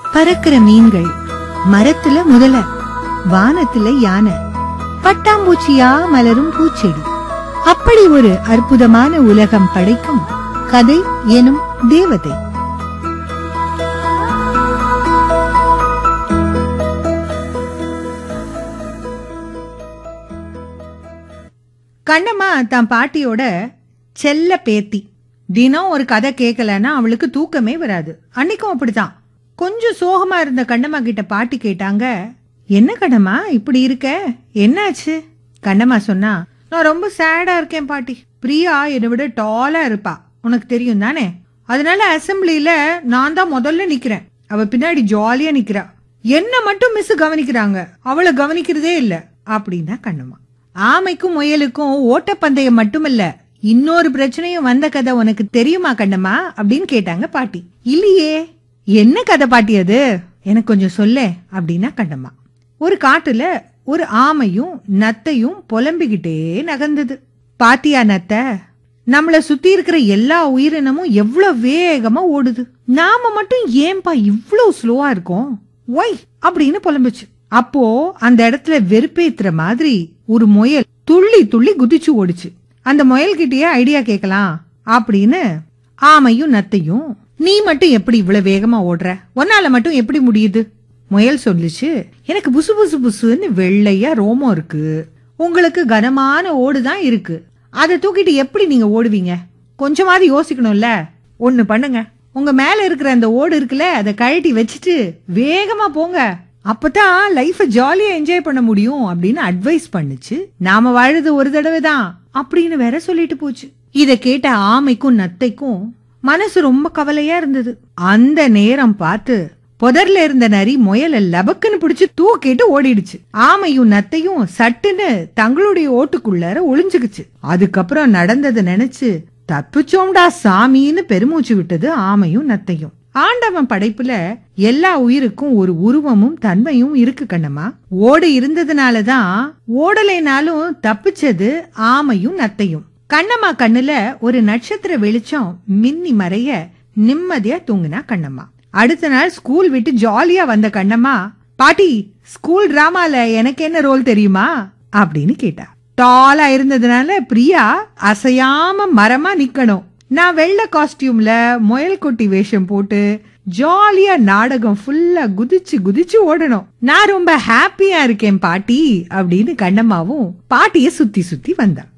பறக்கிற மீன்கள் மரத்துல முதல வானத்துல யானை பட்டாம்பூச்சியா மலரும் பூச்செடி அப்படி ஒரு அற்புதமான உலகம் படைக்கும் கதை எனும் தேவதை கண்ணம்மா தன் பாட்டியோட செல்ல பேத்தி தினம் ஒரு கதை கேட்கலன்னா அவளுக்கு தூக்கமே வராது அன்னைக்கும் அப்படித்தான் கொஞ்சம் சோகமா இருந்த கண்ணம்மா கிட்ட பாட்டி கேட்டாங்க என்ன கண்ணம்மா இப்படி இருக்க என்னாச்சு கண்ணம்மா சொன்னா நான் ரொம்ப சேடா இருக்கேன் பாட்டி பிரியா என்னை விட டாலா இருப்பா உனக்கு தெரியும் தானே அதனால அசெம்பிளில நான் தான் முதல்ல நிக்கிறேன் அவ பின்னாடி ஜாலியா நிக்கிறா என்ன மட்டும் மிஸ் கவனிக்கிறாங்க அவளை கவனிக்கிறதே இல்ல அப்படின்னா கண்ணம்மா ஆமைக்கும் முயலுக்கும் ஓட்டப்பந்தயம் மட்டுமல்ல இன்னொரு பிரச்சனையும் வந்த கதை உனக்கு தெரியுமா கண்ணம்மா அப்படின்னு கேட்டாங்க பாட்டி இல்லையே என்ன கதை பாட்டி அது எனக்கு கொஞ்சம் சொல்ல அப்படின்னா கண்ணம்மா ஒரு காட்டுல ஒரு ஆமையும் நத்தையும் புலம்பிக்கிட்டே நகர்ந்தது பாத்தியா நத்தை நம்மள சுத்தி இருக்கிற எல்லா உயிரினமும் எவ்வளவு வேகமா ஓடுது நாம மட்டும் ஏன்பா இவ்வளவு ஸ்லோவா இருக்கோம் ஒய் அப்படின்னு புலம்புச்சு அப்போ அந்த இடத்துல வெறுப்பேத்துற மாதிரி ஒரு முயல் துள்ளி துள்ளி குதிச்சு ஓடுச்சு அந்த முயல்கிட்டயே ஐடியா கேட்கலாம் அப்படின்னு ஆமையும் நத்தையும் நீ மட்டும் எப்படி இவ்வளவு வேகமா ஓடுற உன்னால மட்டும் எப்படி முடியுது முயல் சொல்லுச்சு எனக்கு புசு புசு புசுன்னு வெள்ளையா ரோமம் இருக்கு உங்களுக்கு கனமான ஓடு தான் இருக்கு அதை தூக்கிட்டு எப்படி நீங்க ஓடுவீங்க கொஞ்சமாவது யோசிக்கணும்ல ஒண்ணு பண்ணுங்க உங்க மேல இருக்கிற அந்த ஓடு இருக்குல்ல அதை கழட்டி வச்சுட்டு வேகமா போங்க அப்பதான் லைஃப ஜாலியா என்ஜாய் பண்ண முடியும் அப்படின்னு அட்வைஸ் பண்ணுச்சு நாம வாழுது ஒரு தடவை தான் அப்படின்னு வேற சொல்லிட்டு போச்சு இத கேட்ட ஆமைக்கும் நத்தைக்கும் மனசு ரொம்ப கவலையா இருந்தது அந்த நேரம் பார்த்து புதர்ல இருந்த நரி முயல லபக்குன்னு பிடிச்சு தூக்கிட்டு ஓடிடுச்சு ஆமையும் நத்தையும் சட்டுன்னு தங்களுடைய ஓட்டுக்குள்ளார ஒளிஞ்சுக்குச்சு அதுக்கப்புறம் நடந்ததை நினைச்சு தப்பிச்சோம்டா சாமின்னு பெருமூச்சு விட்டது ஆமையும் நத்தையும் ஆண்டவன் படைப்புல எல்லா உயிருக்கும் ஒரு உருவமும் தன்மையும் இருக்கு கண்ணம்மா ஓடு இருந்ததுனாலதான் ஓடலைனாலும் தப்பிச்சது ஆமையும் நத்தையும் கண்ணம்மா கண்ணுல ஒரு நட்சத்திர வெளிச்சம் மின்னி மறைய நிம்மதியா தூங்குனா கண்ணம்மா அடுத்த நாள் ஸ்கூல் விட்டு ஜாலியா வந்த கண்ணம்மா பாட்டி ஸ்கூல் டிராமால எனக்கு என்ன ரோல் தெரியுமா அப்படின்னு கேட்டா டாலா இருந்ததுனால பிரியா அசையாம மரமா நிக்கணும் நான் வெள்ளை காஸ்டியூம்ல முயல் கொட்டி வேஷம் போட்டு ஜாலியா நாடகம் ஃபுல்லா குதிச்சு குதிச்சு ஓடணும் நான் ரொம்ப ஹாப்பியா இருக்கேன் பாட்டி அப்படின்னு கண்ணம்மாவும் பாட்டிய சுத்தி சுத்தி வந்தா